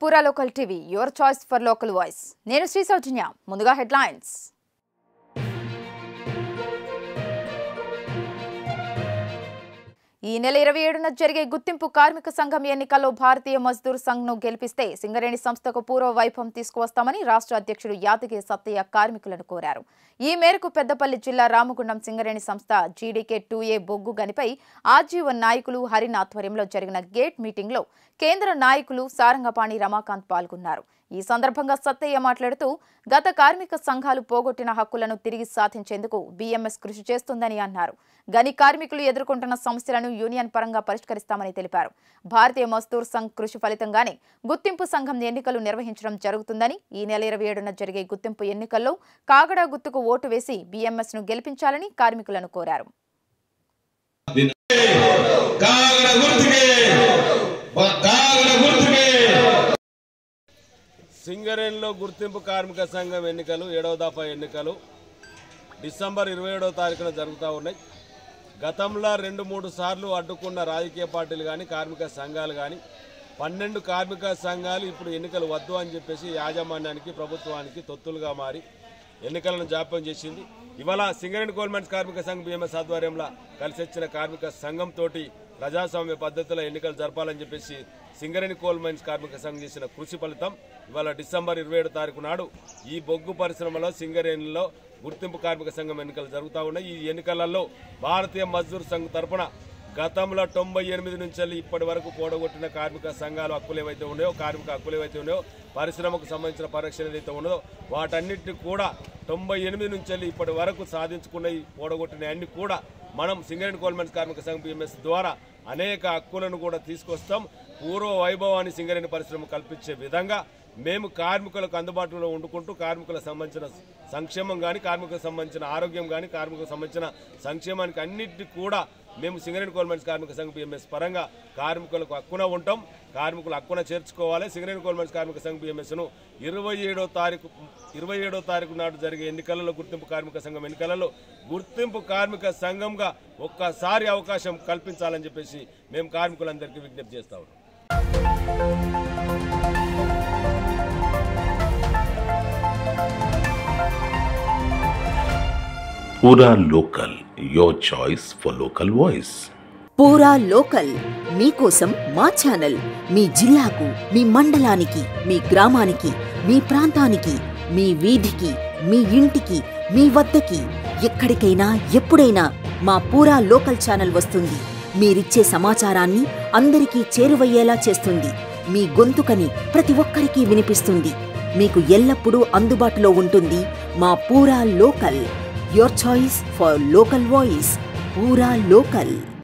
పూరా local TV your choice for local voice నేను శ్రీ సౌజన్య ముందుగా హెడ్లైన్స్ ఈ నెల ఇరవై ఏడున జరిగే గుర్తింపు కార్మిక సంఘం ఎన్నికల్లో భారతీయ మజ్దూర్ సంఘ్ను గెలిపిస్తే సింగరేణి సంస్థకు పూర్వ వైభవం తీసుకువస్తామని రాష్ట్ర అధ్యక్షుడు యాదగిరి సత్తయ్య కార్మికులను కోరారు ఈ మేరకు పెద్దపల్లి జిల్లా రామగుండం సింగరేణి సంస్థ జీడీకే టూ ఏ బొగ్గు గనిపై ఆర్జీవన్ నాయకులు హరిన్ ఆధ్వర్యంలో జరిగిన గేట్ మీటింగ్లో కేంద్ర నాయకులు సారంగపాణి రమాకాంత్ పాల్గొన్నారు ఈ సందర్భంగా సత్తయ్య మాట్లాడుతూ గత కార్మిక సంఘాలు పోగొట్టిన హక్కులను తిరిగి సాధించేందుకు బీఎంఎస్ కృషి చేస్తుందని అన్నారు గని కార్మికులు ఎదుర్కొంటున్న సమస్యలను యూనియన్ పరంగా పరిష్కరిస్తామని తెలిపారు భారతీయ మజ్దూర్ సంఘ్ కృషి ఫలితంగానే గుర్తింపు సంఘం ఎన్నికలు నిర్వహించడం జరుగుతుందని ఈ నెల ఇరవై ఏడున జరిగే గుర్తింపు ఎన్నికల్లో కాగడా గుర్తుకు ఓటు వేసి బీఎంఎస్ ను గెలిపించాలని కార్మికులను కోరారు కాగడ గుర్తుకే కాగడ గుర్తుకే సింగరేణిలో గుర్తింపు కార్మిక సంఘం ఎన్నికలు ఏడవ దఫా ఎన్నికలు డిసెంబర్ ఇరవై ఏడవ తారీఖున జరుగుతూ ఉన్నాయి గతంలో రెండు మూడు సార్లు అడ్డుకున్న రాజకీయ పార్టీలు కానీ కార్మిక సంఘాలు కానీ పన్నెండు కార్మిక సంఘాలు ఇప్పుడు ఎన్నికలు వద్దు అని చెప్పేసి యాజమాన్యానికి ప్రభుత్వానికి తొత్తులుగా మారి ఎన్నికలను జాప్యం చేసింది ఇవాళ సింగరేణి కోల్మెంట్స్ కార్మిక సంఘం బిఎంఎస్ ఆధ్వర్యంలో కలిసి వచ్చిన కార్మిక సంఘంతో ప్రజాస్వామ్య పద్ధతిలో ఎన్నికలు జరపాలని చెప్పేసి సింగరేణి కోల్ మైన్స్ కార్మిక సంఘం చేసిన కృషి ఫలితం ఇవాళ డిసెంబర్ ఇరవై ఏడు తారీఖు నాడు ఈ బొగ్గు పరిశ్రమలో సింగరేణిలో గుర్తింపు కార్మిక సంఘం ఎన్నికలు జరుగుతూ ఉన్నాయి ఈ ఎన్నికలలో భారతీయ మజ్దూర్ సంఘ్ తరపున గతంలో తొంభై ఎనిమిది నుంచి ఇప్పటి వరకు కూడగొట్టిన కార్మిక సంఘాలు హక్కులు ఏవైతే ఉన్నాయో కార్మిక హక్కులు ఏవైతే ఉన్నాయో పరిశ్రమకు సంబంధించిన పరిరక్షణ ఏదైతే ఉన్నదో వాటన్నిటిని కూడా తొంభై ఎనిమిది నుంచి ఇప్పటి వరకు సాధించుకున్న ఈ కూడగొట్టిన అన్ని కూడా మనం సింగరేణి కోల్మెంట్స్ కార్మిక సంఘం బిఎంఎస్ ద్వారా అనేక హక్కులను కూడా తీసుకొస్తాం పూర్వ వైభవాన్ని సింగరేణి పరిశ్రమ కల్పించే విధంగా మేము కార్మికులకు అందుబాటులో వండుకుంటూ కార్మికులకు సంబంధించిన సంక్షేమం కానీ కార్మికులకు సంబంధించిన ఆరోగ్యం కానీ కార్మికులకు సంబంధించిన సంక్షేమానికి అన్నిటి కూడా మేము సింగరేణి గవర్నమెంట్స్ కార్మిక సంఘం బిఎంఎస్ పరంగా కార్మికులకు హక్కున ఉంటాం కార్మికులు హక్కున చేర్చుకోవాలి సింగరేణి గవర్నమెంట్స్ కార్మిక సంఘం బిఎంఎస్ను ఇరవై ఏడో తారీఖు ఇరవై ఏడో తారీఖు నాడు జరిగే ఎన్నికలలో గుర్తింపు కార్మిక సంఘం ఎన్నికలలో గుర్తింపు కార్మిక సంఘంగా ఒక్కసారి అవకాశం కల్పించాలని చెప్పేసి మేము కార్మికులందరికీ విజ్ఞప్తి చేస్తా ఉన్నాం Pura Local, your choice for local voice. పూరా లోకల్ మీకోసం మా ఛానల్ మీ జిల్లాకు మీ మండలానికి మీ గ్రామానికి మీ ప్రాంతానికి మీ వీధికి మీ ఇంటికి మీ వద్దకి ఎక్కడికైనా ఎప్పుడైనా మా పూరా లోకల్ ఛానల్ వస్తుంది మీరిచ్చే సమాచారాన్ని అందరికీ చేరువయ్యేలా చేస్తుంది మీ గొంతుకని ప్రతి ఒక్కరికి వినిపిస్తుంది మీకు ఎల్లప్పుడూ అందుబాటులో ఉంటుంది మా పూరా local your choice for local voice పూరా లోకల్